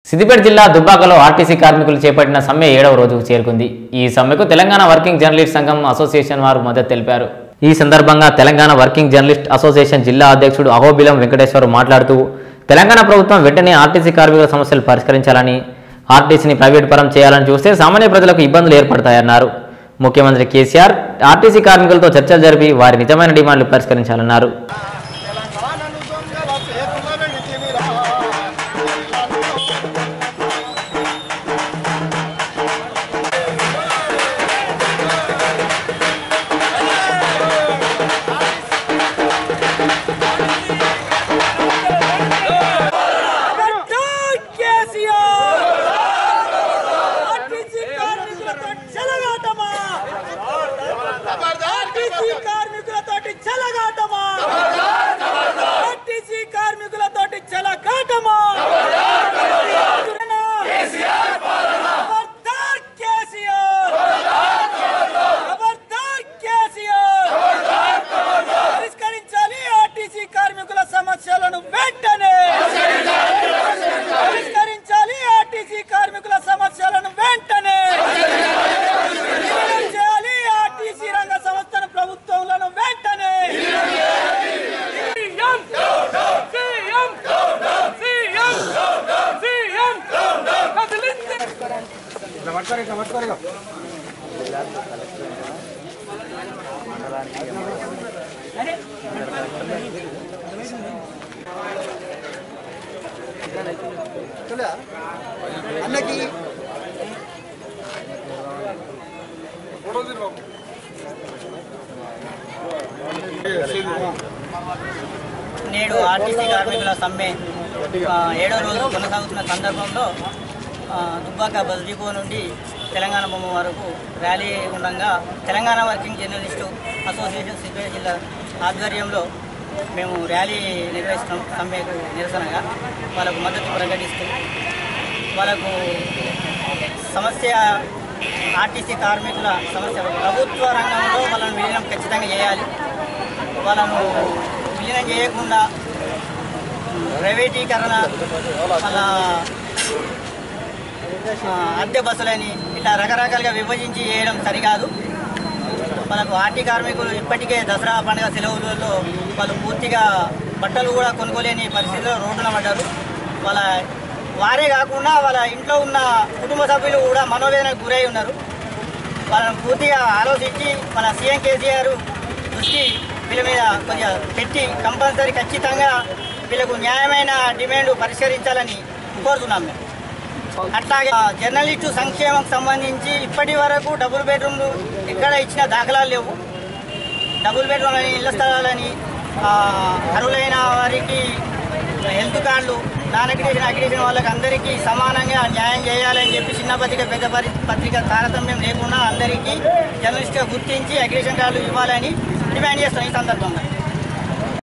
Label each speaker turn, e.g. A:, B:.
A: సిద్దిపేట జిల్లా దుబ్బాకలో ఆర్టీసీ కార్మికులు చేపట్టిన సమ్మె ఏడవ రోజుకు చేరుకుంది ఈ సమ్మెకు తెలంగాణ వర్కింగ్ జర్నలిస్ట్ సంఘం అసోసియేషన్ వారు మద్దతు తెలిపారు ఈ సందర్భంగా తెలంగాణ వర్కింగ్ జర్నలిస్ట్ అసోసియేషన్ జిల్లా అధ్యక్షుడు అహోబిలం వెంకటేశ్వర్ మాట్లాడుతూ తెలంగాణ ప్రభుత్వం వెంటనే ఆర్టీసీ కార్మికుల సమస్యలు పరిష్కరించాలని ఆర్టీసీని ప్రైవేట్ పరం చేయాలని చూస్తే సామాన్య ప్రజలకు ఇబ్బందులు ఏర్పడతాయన్నారు ముఖ్యమంత్రి కేసీఆర్ ఆర్టీసీ కార్మికులతో చర్చలు జరిపి వారి నిజమైన డిమాండ్లు పరిష్కరించాలన్నారు
B: తెలంగాణను దొంగల చేతుల వెడితివిరా.
C: ఖబర్దార్ కేసీఆర్ ఆర్టీసీ కార్మికులతో చెలగాటమా ఆర్టీసీ కార్మికులతోటి చెలగాటమా ఆర్టీసీ కార్మికులతోటి చెలగాటమా ఖబర్దార్ కేసీఆర్ ఖబర్దార్ కేసీఆర్ పరిష్కరించాలి ఆర్టీసీ కార్మికుల సమస్యలను వెంటనే పరిష్కరించాలి ఆర్టీసీ కార్మికుల సమస్యలను వెంటనే విలీనం చేయాలి ఆర్టీసీ రంగ సంస్థను ప్రభుత్వంలో వెంటనే సీఎం! సీఎం! సీఎం! సీఎం! కదిలింది!
B: అన్నకి
D: నేడు ఆర్టీసీ కార్మికుల సమ్మె ఆ, ఏడో రోజు కొనసాగుతున్న సందర్భంలో ఆ, దుబ్బాక బస్ డిపో నుండి తెలంగాణ బొమ్మ వరకు ర్యాలీ ఉండగా Telangana working journalist association Siddipet జిల్లా ఆధ్వర్యంలో మేము ర్యాలీ నిర్వహిస్తున్నాం సమ్మెకు నిరసనగా వాళ్ళకు మద్దతు ప్రకటిస్తూ వాళ్ళకు సమస్య ఆర్టీసీ కార్మికుల సమస్య ప్రభుత్వ రంగంలో వాళ్ళని విలీనం ఖచ్చితంగా చేయాలి వాళ్ళను విలీనం చేయకుండా ఉమ్, ప్రైవేటీకరణ అలా ఆ, అద్దె బస్సులని ఇట్లా రకరకాలుగా విభజించి చేయడం సరికాదు వాళ్ళకు ఆర్టీ కార్మికులు ఇప్పటికే దసరా పండుగ సెలవులలో వాళ్ళు పూర్తిగా బట్టలు కూడా కొనుక్కోలేని పరిస్థితిలో రోడ్డున పడ్డారు వాళ్ళ వారే కాకుండా వాళ్ళ ఇంట్లో ఉన్న కుటుంబ సభ్యులు కూడా మనోవేదనకు గురై ఉన్నారు వాళ్ళని పూర్తిగా ఆలోచించి మన సీఎం కేసీఆర్ దృష్టి వీళ్ళ మీద కొద్దిగా పెట్టి కంపల్సరీ ఖచ్చితంగా వీళ్ళకు న్యాయమైన డిమాండ్ పరిష్కరించాలని కోరుతున్నాం మేము అట్లాగే ఆ, జర్నలిస్టు సంక్షేమం సంబంధించి ఇప్పటి వరకు డబుల్ బెడ్రూమ్లు ఎక్కడ ఇచ్చిన దాఖలాలు లేవు డబుల్ బెడ్రూమ్ అని ఇళ్ల స్థలాలని ఆ, అర్హులైన వారికి హెల్త్ కార్డులు నాన్ అగ్రిషన్ అగ్రిషన్ వాళ్ళకి అందరికీ సమానంగా న్యాయం చేయాలని చెప్పి చిన్న పత్రిక పెద్ద పరి- పత్రిక తారతమ్యం లేకుండా అందరికీ జర్నలిస్ట్గా గుర్తించి అగ్రిషన్ కార్డులు ఇవ్వాలని డిమాండ్ చేస్తాం ఈ సందర్భంగా